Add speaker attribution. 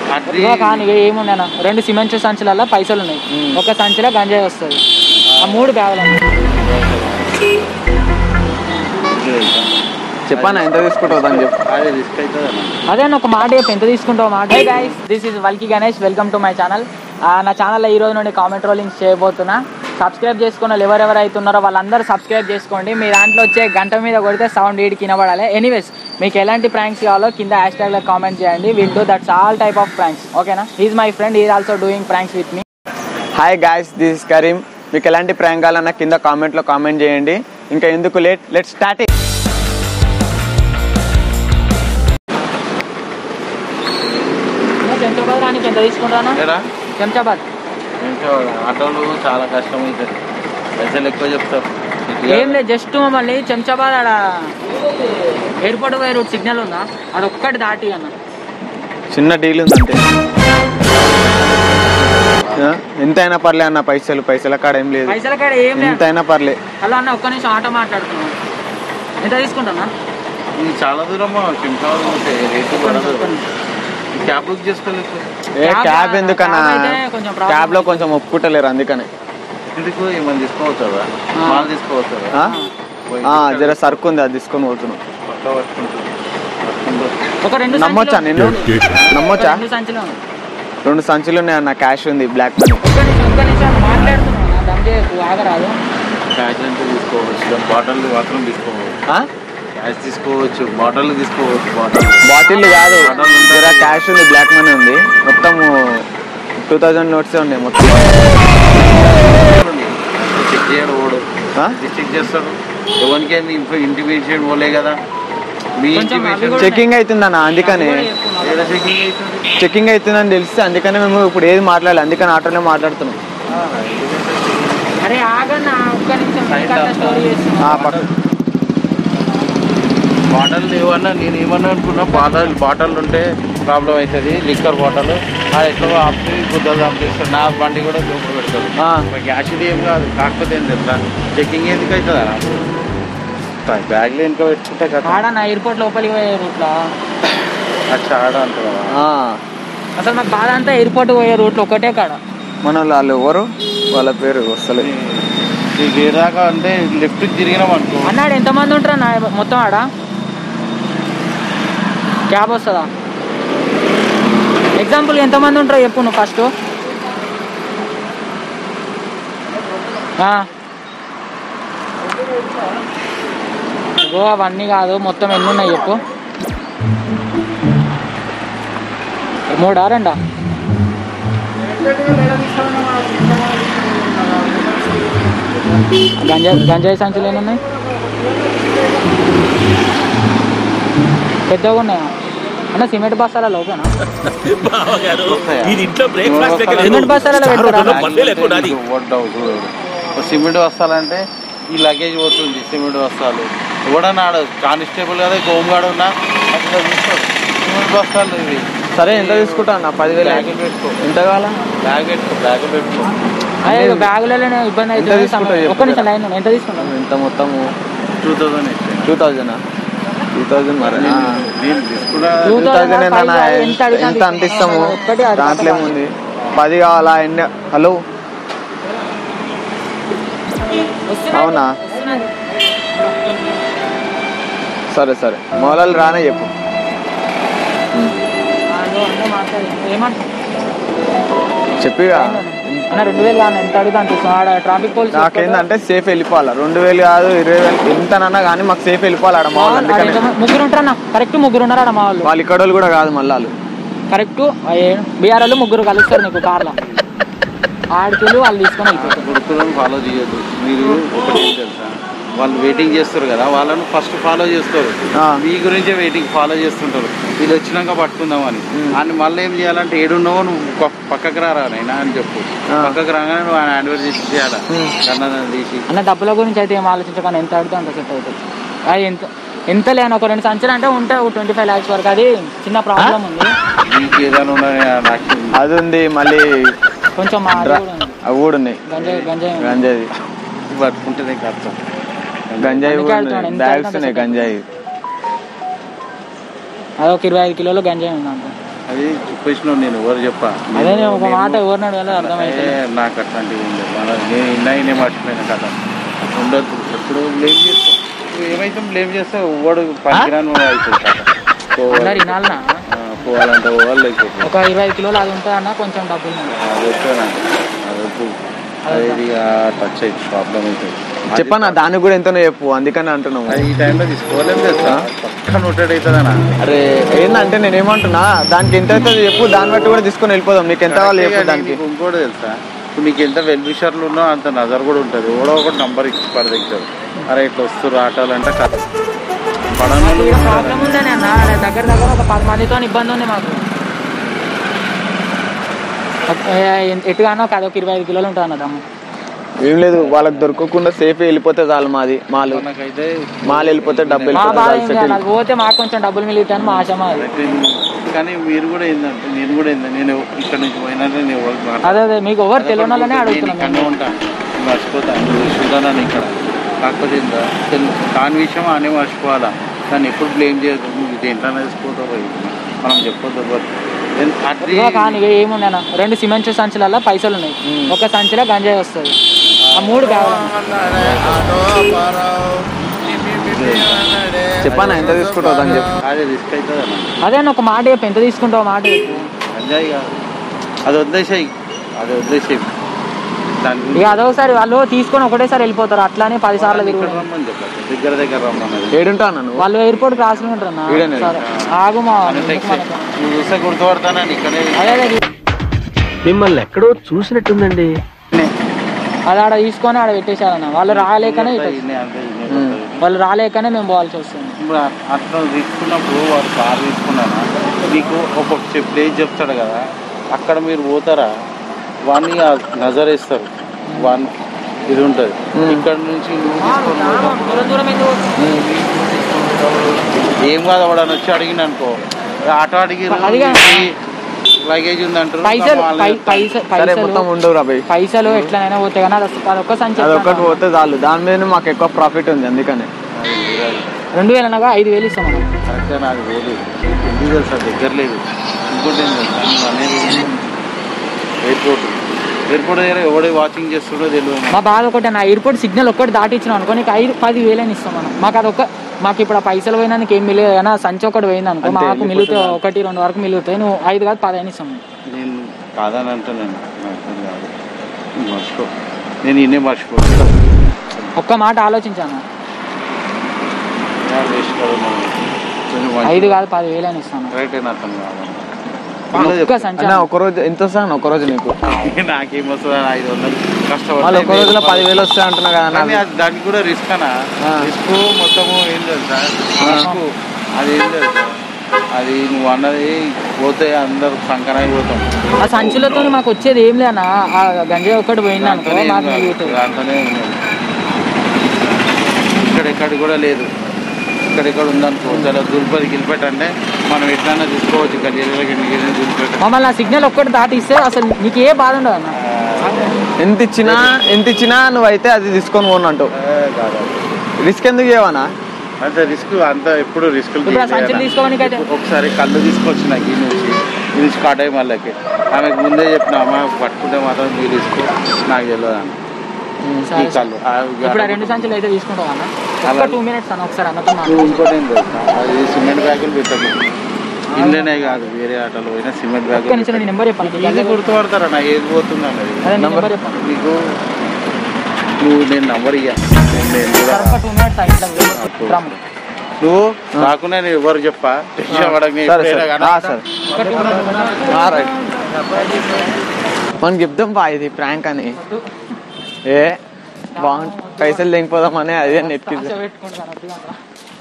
Speaker 1: అది
Speaker 2: ఇదిగో కానీ ఇక ఏమున్నాయన్న రెండు సిమెంట్ సంచులలో పైసలు ఉన్నాయి
Speaker 3: మ్మ్.
Speaker 2: ఒక సంచిలో గంజాయి వస్తుంది ఆ మూడు బ్యాగులు అన్న.
Speaker 3: చెప్పానా ఎంత తీసుకుంటావు దాన్ని చెప్పు
Speaker 1: అదే రిస్క్ అవుతుంది అన్న
Speaker 2: అదే అన్న ఒక మాట చెప్పు ఎంత తీసుకుంటావు మాట guys this is Valki Ganesh welcome to my channel నా ఛానల్లో ఈ రోజు నుండి కామెంట్ రోలింగ్స్ చేయబోతున్నా సబ్స్క్రైబ్ చేసుకున్న వాళ్ళు ఎవరెవరు అవుతున్నారో వాళ్ళందరూ సబ్స్క్రైబ్ చేసుకోండి మీ దాంట్లో వచ్చే గంట మీద కొడితే సౌండ్ ఈడికి వినబడాలి ఎనీవేస్ మీకు ఎలాంటి ప్రాంక్స్ కావాలో కింద హ్యాష్ ట్యాగ్లో కామెంట్ చేయండి will do that's all type of pranks ఓకేనా is my friend is also doing pranks with me
Speaker 3: hi guys this is Karim మీకు ఎలాంటి ప్రాంక్ కావాలన్నా కింద కామెంట్లో కామెంట్ చేయండి ఇంకా ఎందుకు లేట్ లెట్ స్టార్ట్
Speaker 2: చెంచాబాద్ రానికి ఎంత తీసుకుంటానా
Speaker 1: ఏరా
Speaker 2: చెంచాబాద్
Speaker 1: ఇంకా ఆటోలు చాలా కష్టం అవుతుంది పైసలు ఎక్కువ చెప్తారు
Speaker 2: ఏం లేదు జస్ట్ మమ్మల్ని చెంచాబాద్ ఆడ ఎయిర్పోర్ట్ పోయే రూట్ సిగ్నల్ ఉందా అది ఒక్కటి దాటి అన్న
Speaker 3: చిన్న డీల్ ఉంది అంతే ఆ, ఎంతైనా పర్లే అన్న పైసలు పైసల కాడ ఏం లేదు
Speaker 2: పైసల కాడ ఏం లేదు
Speaker 3: ఎంతైనా పర్లే
Speaker 2: హలో అన్న ఒక్క నిమిషం ఆటో మాట్లాడుతున్నాం ఎంత తీసుకుంటానా
Speaker 1: ఇది చాలా దూరం కింసాలు పోతే రేటు పడదు క్యాబ్ బుక్ చేసుకోలేదు
Speaker 3: ఏ
Speaker 2: క్యాబ్
Speaker 3: క్యాబ్
Speaker 2: ఆ,
Speaker 3: ఎందుకన్నా
Speaker 2: క్యాబ్ అయితే కొంచెం problem
Speaker 3: క్యాబ్ లో కొంచెం ఒప్పుకుంటలేరు అందుకనే
Speaker 1: ఇందుకు ఏమైనా తీసుకోవచ్చుదా
Speaker 2: ఆ.
Speaker 1: మాల్ తీసుకోవచ్చుదా
Speaker 3: ఆ? ఆ, జర సరుకు ఉంది అది తీసుకొని పోతున్నాం
Speaker 1: పక్క పట్టుకుంటుంది పట్టుకుంటుంది.
Speaker 2: ఒక రెండు
Speaker 3: నమ్మొచ్చా
Speaker 2: సంచులు-
Speaker 3: నిన్ను
Speaker 2: ఒక
Speaker 3: నమ్మొచ్చా
Speaker 2: రెండు సంచులు
Speaker 3: రెండు సంచులు ఉన్నాయి అన్న క్యాష్ ఉంది బ్లాక్ మనీ
Speaker 2: ఒక్క నిమిషం ఒక్క నిమిషం మాట్లాడుతున్నాను నా దమ్ చేయకు ఆగరాదు
Speaker 1: క్యాష్ అంటే తీసుకోవచ్చు బాటిల్ మాత్రం తీసుకోవచ్చు క్యాష్ తీసుకోవచ్చు బాటిల్ తీసుకోవచ్చు బాటిల్
Speaker 3: బాటిల్ కాదు
Speaker 1: బాటిల్ ఉంది.
Speaker 3: జర క్యాష్ ఉంది బ్లాక్ మనీ ఉంది మొత్తం టూ థౌజండ్ నోట్స్ ఉన్నాయి మొత్తం
Speaker 1: చెక్ చేయడు ఓడు
Speaker 3: ఆ?
Speaker 1: చెక్ చేస్తాడు ఎవరికి ఇంటిమేషన్ పోలే కదా మీ
Speaker 2: కొంచెం అవి
Speaker 1: ఇంటిమేషన్
Speaker 2: కూడా-
Speaker 3: చెకింగ్ అవుతుందన్న అందుకనే
Speaker 2: అది కూడా చెప్పు నాకు.
Speaker 1: ఏదో చెకింగ్ అవుతుంది
Speaker 3: చెకింగ్ అవుతుందని తెలిస్తే అందుకనే మేము ఇప్పుడు ఏది మాట్లాడాలి అందుకని ఆటోనే మాట్లాడుతున్నాం
Speaker 2: అరే ఆగన్నా ఒక్క నిమిషం
Speaker 1: సైడ్
Speaker 2: ఎందుకంత
Speaker 1: ఆపు.
Speaker 2: స్టోరీ
Speaker 3: ఆ,
Speaker 2: చేస్తున్నా
Speaker 3: పక్క
Speaker 1: బాటల్ ఏమన్నా నేను ఏమన్నా అనుకున్నా బాటల్ బాటల్ ఉంటే ప్రాబ్లం అవుతుంది లిక్కర్ బాటల్ అది ఎట్లా ఆపి గుద్దలు ఆపేస్తాడు నా బండి కూడా దూపు పెడతాడు
Speaker 3: ఆ.
Speaker 1: గ్యాస్ ఇది ఏం కాదు కాకపోతే ఏం తెలుసా చెకింగ్ ఎందుకు అవుతుంది బ్యాగ్లో వెనుక పెట్టుకుంటే కదా
Speaker 2: ఆడన్నా ఎయిర్పోర్ట్ లోపలికి పోయే రూట్లో
Speaker 1: అచ్చా ఆడ అంటారా
Speaker 3: ఆ,
Speaker 2: అసలు మాకు బాధ అంతా ఎయిర్పోర్ట్ పోయే రూట్లో ఒకటే కాడ
Speaker 3: మన వాళ్ళు ఎవరు వాళ్ళ పేరు వస్తలేదు
Speaker 1: నీకు ఏ దాకా అంటే లెఫ్ట్కి తిరిగినాం అనుకో
Speaker 2: అన్నాడు ఎంతమంది ఉంటారా నా మొత్తం ఆడ క్యాబ్ వస్తుందా ఎగ్జాంపుల్ ఎంతమంది ఉంటారో చెప్పు నువ్వు ఫస్ట్ ఇగో అవన్నీ కాదు మొత్తం ఎన్ని ఉన్నాయి చెప్పు మూడా రెండా గంజాయి గంజాయి సంచులు ఎన్ని ఉన్నాయి పెద్దగా ఉన్నాయా అన్న సిమెంట్ బస్తాల లోపేనా
Speaker 4: ఇది ఇంట్లో బ్రేక్ఫాస్ట్ లెక్క లేదు.
Speaker 2: సిమెంట్ బస్తాలలో
Speaker 4: చారు
Speaker 2: పెడతారా?
Speaker 4: వడ్డలో పల్లె లెక్క ఉన్నది.
Speaker 1: వడ్డావు చూడు ఒక సిమెంట్ వస్తాలంటే ఈ లగేజ్ పోతుంది సిమెంట్ వస్తాలు ఎవడన్నా ఆడ కానిస్టేబుల్ కదా హోంగార్డ్ ఉన్నా అట్లా చూస్తాడు సిమెంట్ బస్తాలు ఇవి
Speaker 3: సరే ఎంత తీసుకుంటా అన్న పదివేలు
Speaker 1: బ్యాగ్ పెట్టుకో
Speaker 3: ఎంత కావాలా
Speaker 1: బ్యాగ్ పెట్టుకో బ్యాగ్ పెట్టుకో
Speaker 2: అదే బ్యాగులలో ఇబ్బంది
Speaker 3: ఎంత
Speaker 2: అవుతుంది
Speaker 3: తీసుకుంటావు చెప్పు
Speaker 2: ఒక్క నిమిషం
Speaker 3: కదా.
Speaker 2: లైన్ ఉండు. ఎంత తీసుకుంటాను
Speaker 3: ఎంత మొత్తము
Speaker 1: టూ థౌసండ్ ఇచ్చాను
Speaker 3: టూ థౌజండ్ టూ థౌజండ్ మరి
Speaker 1: నేను నేను తీసుకున్నా
Speaker 2: Two
Speaker 3: టూ థౌజండ్
Speaker 2: five
Speaker 3: ఏంటన్నా
Speaker 2: కాదు, ఎంత అడిగినా
Speaker 3: ఎంత అంత ఇస్తాము
Speaker 2: ఒక్కటి అది
Speaker 3: దాంట్లో
Speaker 2: కాదు.
Speaker 3: ఏముంది పది కావాలా ఎన్ని హలో అవునా సరే సరే మొదలు రానే చెప్పు
Speaker 2: ఏమంటున్నావు
Speaker 3: చెప్పిగా
Speaker 2: అన్న రెండు వేలు కానీ ఎంత అడుగుతా అనిపిస్తుంది ఆడ ట్రాఫిక్ పోలీస్
Speaker 3: నాకేందంటే సేఫ్ వెళ్ళిపోవాలి రెండు వేలు కాదు ఇరవై వేలు ఎంతనన్నా కానీ మాకు సేఫ్ వెళ్ళిపోవాలి ఆడ మా వాళ్ళు అందుకని
Speaker 2: ముగ్గురు ఉంటారన్న కరెక్ట్ ముగ్గురు ఉన్నారు ఆడ మా వాళ్ళు
Speaker 3: వాళ్ళు ఇక్కడ వాళ్ళు కూడా కాదు మళ్ళీ వాళ్ళు
Speaker 2: కరెక్ట్ బీఆర్ వాళ్ళు ముగ్గురు కలుస్తారు నీకు కార్లో ఆడికెళ్ళి వాళ్ళు తీసుకొని వెళ్ళిపోతారు
Speaker 1: గుర్తులను ఫాలో చేయొద్దు మీరు ఒకటి ఏం తెలుసా వాళ్ళు వెయిటింగ్ చేస్తారు కదా వాళ్ళను ఫస్ట్ ఫాలో చేస్తారు
Speaker 3: ఆ.
Speaker 1: మీ గురించే వెయిటింగ్ ఫాలో చేస్తుంటారు వీళ్ళు వచ్చినాక పట్టుకుందామని
Speaker 3: ఉమ్.
Speaker 1: అని మళ్ళీ ఏం చేయాలంటే ఏడున్నావో నువ్వు ప- పక్కకు రారా నైనా అని చెప్పు
Speaker 3: ఆ.
Speaker 1: పక్కకు రాగానే నువ్వు ఆయన హ్యాండ్ ఓవర్ చేసి చేయాలా
Speaker 3: ఉమ్.
Speaker 1: కన్నా తీసి
Speaker 2: అన్న డబ్బుల గురించి అయితే ఏం ఆలోచించకుండా ఎంత అడితే అంత సెట్ అవుతుంది అది ఎంత ఎంత లేని ఒక రెండు సంచులు అంటే ఉంటాయి ఒక ట్వంటీ ఫైవ్ ల్యాక్స్ వరకు అది చిన్న ప్రాబ్లం ఉంది
Speaker 1: నీకు ఏదైనా ఉన్నాయి నాకు
Speaker 3: అది ఉంది మళ్ళీ
Speaker 2: కొంచెం మా అది
Speaker 3: డ్రా-
Speaker 2: కూడా ఉంది.
Speaker 3: అవి కూడా ఉన్నాయి
Speaker 2: గంజాయి గంజాయి ఉంది.
Speaker 3: గంజాయి
Speaker 1: పట్టుకుంటేనే కష్టం
Speaker 3: గంజాయి
Speaker 2: అందుకే
Speaker 3: కూడా
Speaker 2: అడుగుతున్నాను,
Speaker 3: ఉన్నాయి
Speaker 2: ఎంత
Speaker 3: బ్యాగ్స్
Speaker 2: అడిగినా
Speaker 3: ఉన్నాయి
Speaker 2: సరే.
Speaker 3: గంజాయి
Speaker 2: అది ఒక ఇరవై ఐదు కిలోలు గంజాయి ఉంది అంట
Speaker 1: అది చెప్పేసినావు నేను ఎవరు చెప్పా
Speaker 2: అదే నేను ఒక
Speaker 1: నేను-
Speaker 2: మాట ఎవరిని అడగాలో అర్థమైతే
Speaker 1: ఏ, నాకు అట్లాంటివి ఉండదు మన నేను ఇన్నైనే మర్చిపోయిన కథ ఉండొద్దు ఎప్పుడు బ్లేమ్ చేస్తావు నువ్వు ఏమైతే బ్లేమ్ చేస్తే ఎవడు పనికిరాని వాడు అవుతుంది కథ పోవాలి.
Speaker 2: అందరు వినాలనా
Speaker 1: ఆ, పోవాలంటే పోవాలి లేకపోతే
Speaker 2: ఒక ఇరవై కిలోలు అది ఉంటుంది అన్న కొంచెం డబ్బులు ఉంది.
Speaker 1: అది వస్తానండి అది వద్దు అది ఇది టచ్ అయితే ప్రాబ్లం అవుతుంది
Speaker 3: చెప్పన్నా దానికి కూడా ఎంతనో చెప్పు అందుకని అంటున్నాము
Speaker 1: అది ఈ టైంలో తీసుకోలేము తెలుసా పక్కన నోటెడ్ అవుతుందనా
Speaker 3: అరే ఏంటంటే నేను ఏమంటున్నా దానికి ఎంత అవుతుందో చెప్పు దాన్ని బట్టి కూడా తీసుకొని వెళ్ళిపోదాం నీకు ఎంత కావాలి చెప్పు దానికి
Speaker 1: నీకు ఇంకోటి తెలుసా ఇప్పుడు నీకు ఎంత వెల్ విషర్లు ఉన్నా అంత నజర్ కూడా ఉంటుంది ఎవడో ఒకటి నంబర్ ఇచ్చి పడదెక్తాడు అరే ఇట్లా వస్తారు ఆటాలంటే కథ పడన వాళ్ళు
Speaker 2: ఇక్కడ
Speaker 1: కూడా
Speaker 2: ప్రాబ్లం ఉందని అన్న ఆడ దగ్గర దగ్గర ఒక పది మందితో ఇబ్బంది ఉంది మాకు ఒక- ఏ- ఎటుగానో ఒక అదొక ఇరవై ఐదు కిలోలు ఉంటుంది అన్న దమ్ము
Speaker 3: ఏం లేదు వాళ్ళకి దొరకకుండా సేఫ్ వెళ్ళిపోతే చాలు మాది మాలు
Speaker 1: మనకైతే
Speaker 3: మాలు వెళ్ళిపోతే డబ్బు
Speaker 2: మా
Speaker 3: వెళ్ళిపోతే
Speaker 2: బాధ
Speaker 3: చాలు
Speaker 2: ఏం
Speaker 3: settle.
Speaker 2: కాదు అది పోతే మాకు కొంచెం డబ్బులు మిగులుతాయని మా ఆశ మాది
Speaker 1: అయితే కానీ మీరు కూడా ఏంటంటే నేను కూడా ఏంటంటే నేను ఇక్కడ నుంచి పోయినంటే నేను ఎవరికి మాట్లాడను.
Speaker 2: అదే అదే మీకు ఎవరు తెలియని వాళ్ళనే
Speaker 1: నేను
Speaker 2: అడుగుతున్నాం
Speaker 1: ఇక్కడనే ఉంటా నేను మర్చిపోతా చూడాలని ఇక్కడ కాకపోతే ఏంటో తెలు కాని విషయం అనే మర్చిపోవాలా దాన్ని ఎప్పుడు బ్లేమ్ చేయదు నువ్వు ఇది ఏంటనే తీసుకోతావు మనం చెప్పొద్దు ఎవరు ఏం- అది
Speaker 2: ఇదిగో కానీ ఇక ఏముంది అన్న రెండు సిమెంట్ సంచులలో పైసలు ఉన్నాయి ఒక సంచిలో గంజాయి వస్తుంది ఆ మూడు కావాలి
Speaker 3: చెప్పన్నా ఎంత తీసుకుంటావు దాన్ని చెప్పు
Speaker 1: అదే రిస్క్ అవుతుంది అన్న
Speaker 2: అదే అన్న ఒక మాట చెప్పు ఎంత తీసుకుంటావు మాట చెప్పు
Speaker 1: ఎంజాయ్ కాదు అది వదిలేసాయి అది వదిలేసాయి దాని
Speaker 2: ఇక
Speaker 1: గురించి
Speaker 2: అదొకసారి వాళ్ళు తీసుకొని ఒకటేసారి వెళ్ళిపోతారు అట్లానే పది సార్లు
Speaker 1: ఇక్కడ
Speaker 2: తిరుగుతారు
Speaker 1: రమ్మని చెప్పాలి దగ్గర దగ్గర రమ్మన్నది
Speaker 3: ఏడుంటా అన్న నువ్వు
Speaker 2: వాళ్ళు ఎయిర్పోర్ట్ క్రాస్ ఉంటారు అన్న
Speaker 3: ఈడనే.
Speaker 2: సరే ఆగు మా
Speaker 1: అని
Speaker 2: ఎందుకు
Speaker 1: టెక్స్ట్
Speaker 2: మనకు?
Speaker 1: నువ్వు చూస్తే గుర్తుపడతానని ఇక్కడే
Speaker 2: అదే అదే
Speaker 4: మిమ్మల్ని ఎక్కడో చూసినట్టుందండి
Speaker 2: అది ఆడ తీసుకొని ఆడ పెట్టేశారన్న వాళ్ళు రాలేకనే ఇటు
Speaker 1: ఇన్నే అంతే ఇన్నే
Speaker 3: ఉమ్.
Speaker 1: కొత్తది.
Speaker 2: వాళ్ళు రాలేకనే మేము పోవాల్సి వస్తుంది
Speaker 1: ఇప్పుడు అ- అట్లా తీసుకున్నప్పుడు వాడు కార్ తీసుకున్నానా మీకు ఒక ప్లేస్ చెప్తాడు కదా అక్కడ మీరు పోతారా వాడిని ఆ నజర్ వేస్తారు వాడిని ఇది ఉంటుంది
Speaker 3: మ్మ్.
Speaker 1: ఇక్కడ నుంచి నువ్వు తీసుకొని పోతావు.
Speaker 2: దూరం దూరం ఎందుకు పోతుంది?
Speaker 1: ఏం కాదు వాడు అని వచ్చి అడిగిన అనుకో ఆటో అడిగి
Speaker 2: అదిగా.
Speaker 1: లగేజ్ ఉందంటారు
Speaker 2: పైసలు
Speaker 1: వాళ్ళే
Speaker 2: పై-
Speaker 1: చెప్తారు.
Speaker 2: పైస-
Speaker 3: సరే
Speaker 2: పైసలు
Speaker 3: మొత్తం ఉండవు రా భయ్
Speaker 2: పైసలు ఎట్లనైనా పోతే కానీ అది అది ఒక్క సంచి
Speaker 3: అది
Speaker 2: ఎట్లా
Speaker 3: ఒక్కటి
Speaker 2: అన్న?
Speaker 3: పోతే చాలు దాని మీద మాకు ఎక్కువ ప్రాఫిట్ ఉంది అందుకనే
Speaker 2: రెండు వేలు అనగా ఐదు వేలు ఇస్తాం మనం
Speaker 1: కరెక్ట్గా నాకు పోదు ఎందుకు తెలుసా దగ్గర లేదు ఇంకోటి ఏం తెలుసా నువ్వు అనేది ఎయిర్పోర్ట్ ఎయిర్పోర్ట్ దగ్గర ఎవడే వాచింగ్ చేస్తుండో తెలియదు
Speaker 2: మా బాధ ఒకటి నా ఎయిర్పోర్ట్ సిగ్నల్ ఒక్కటి దాటిచ్చినాం అనుకో నీకు ఐదు పది వేలని ఇస్తాం మనం మాకు అది ఒక మాకు ఇప్పుడు ఆ పైసలు పోయినందుకు ఏం మిలియదు అయినా సంచి ఒకటి పోయింది అనుకో
Speaker 3: అంతే,
Speaker 2: మాకు మిలుగుతాయి
Speaker 3: వెళ్ళిపోతుంది.
Speaker 2: ఒకటి రెండు వరకు మిలుగుతాయి నువ్వు ఐదు కాదు పదిహేను ఇస్తాం
Speaker 1: నేను కాదని అంటున్నాను నాకు అర్థం కాదు నువ్వు మర్చిపో నేను ఇన్నే మర్చిపోతాను
Speaker 2: ఒక్క మాట ఆలోచించాను
Speaker 1: వేస్ట్ కాదు మనం. కొంచెం
Speaker 2: ఐదు కాదు పది వేలని ఇస్తాను
Speaker 1: కరెక్ట్ అయిన అర్థం కాదు
Speaker 2: ఒక్క సంచి
Speaker 3: అన్న ఒక రోజు ఎంత వస్తాను ఒక రోజు నీకు
Speaker 1: నాకేం వస్తుంది ఐదు వందలు
Speaker 3: వాళ్ళు ఒక రోజులో
Speaker 1: కష్టపడి
Speaker 3: పదివేలు వస్తాయి అంటున్నా కదా
Speaker 1: కానీ
Speaker 3: అన్న
Speaker 1: అది దానికి కూడా రిస్క్ అనా
Speaker 3: ఆ.
Speaker 1: రిస్క్ మొత్తము ఏం తెలుసా రిస్క్ అది ఏం తెలుసా అది నువ్వు అన్నది పోతే అందరు సంకరాయి పోతాం
Speaker 2: ఆ సంచులతో మాకు వచ్చేది ఏం లేనా ఆ గంజాయి ఒక్కటి పోయింది అనుకో
Speaker 1: దాంతోనే ఏం
Speaker 2: మాకు
Speaker 1: కాదు.
Speaker 2: మిగులుతుంది
Speaker 1: దాంతోనే ఉన్నది ఇక్కడ ఎక్కడ కూడా లేదు ఇక్కడెక్కడ ఉందనుకో చాలా దుర్పది గిలిపెట్ అంటే మనం ఎట్లన్నా తీసుకోవచ్చు గలీలకి నీళ్ళు దుర్పెట్ట
Speaker 2: మమ్మల్ని ఆ సిగ్నల్ ఒక్కటి దాటిస్తే అసలు నీకు ఏ బాధ ఉండదు అన్న
Speaker 3: ఎంత ఇచ్చినా ఎంత ఇచ్చినా నువ్వైతే అది తీసుకొని పోను అంటావు
Speaker 1: కాదు
Speaker 3: రిస్క్ ఎందుకు చేయవనా
Speaker 1: అంత రిస్క్ అంత ఎప్పుడు రిస్క్
Speaker 2: ఇప్పుడు ఆ సంచులు తీసుకోవడానికైతే
Speaker 1: ఒకసారి కళ్ళు తీసుకొచ్చిన ఈ నుంచి ఈ నుంచి కాటాయి మళ్ళకి ఆమెకు ముందే చెప్పిన అమ్మ పట్టుకుంటే మాత్రం మీరు తీసుకో నాకు తెలియదు అన్న ఈ
Speaker 2: సరే, సరే.
Speaker 1: కళ్ళు ఆ
Speaker 2: ఇప్పుడు ఆ రెండు సంచులు అయితే తీసుకుంటాం అన్న ఒక్క
Speaker 1: అలా-
Speaker 2: టూ మినిట్స్ అన్న ఒకసారి అన్నతో
Speaker 1: నువ్వు
Speaker 2: మాట్లాడు.
Speaker 1: ఇంకోటి ఏం తెలుసా అది సిమెంట్ బ్యాగులు పెట్టకు ఇంట్లోనే కాదు వేరే ఆటోలో పోయినా సిమెంట్
Speaker 2: ఒక్క నిమిషం నీ
Speaker 1: బ్యాగులు
Speaker 2: నెంబర్ చెప్పండి
Speaker 1: ఇది గుర్తుపడతారా నా ఏది పోతుంది అన్నది
Speaker 2: అదే నీ నెంబర్ చెప్పండి
Speaker 1: నీకు నువ్వు నేను నంబర్ ఇయ్యా నేను కూడా
Speaker 2: ఒక్క టూ మినిట్స్ ఇట్లా రమ్ము.
Speaker 1: నువ్వు రాకుండా నేను ఎవరు చెప్పా టెన్షన్ పడకు, నేను
Speaker 3: సరే
Speaker 1: ఎప్పుడైనా
Speaker 3: సరే
Speaker 1: కానీ
Speaker 3: ఆ, సరే
Speaker 2: ఒక్క టూ మినిట్స్
Speaker 3: ఆ, రైట్ మనకి చెప్దాం బా ఇది ప్రాంక్ అని ఏ బాగుంది పైసలు లేకపోదామని అదే నెట్కి
Speaker 2: ఆశ పెట్టుకుంటాను అర్థం కాదా?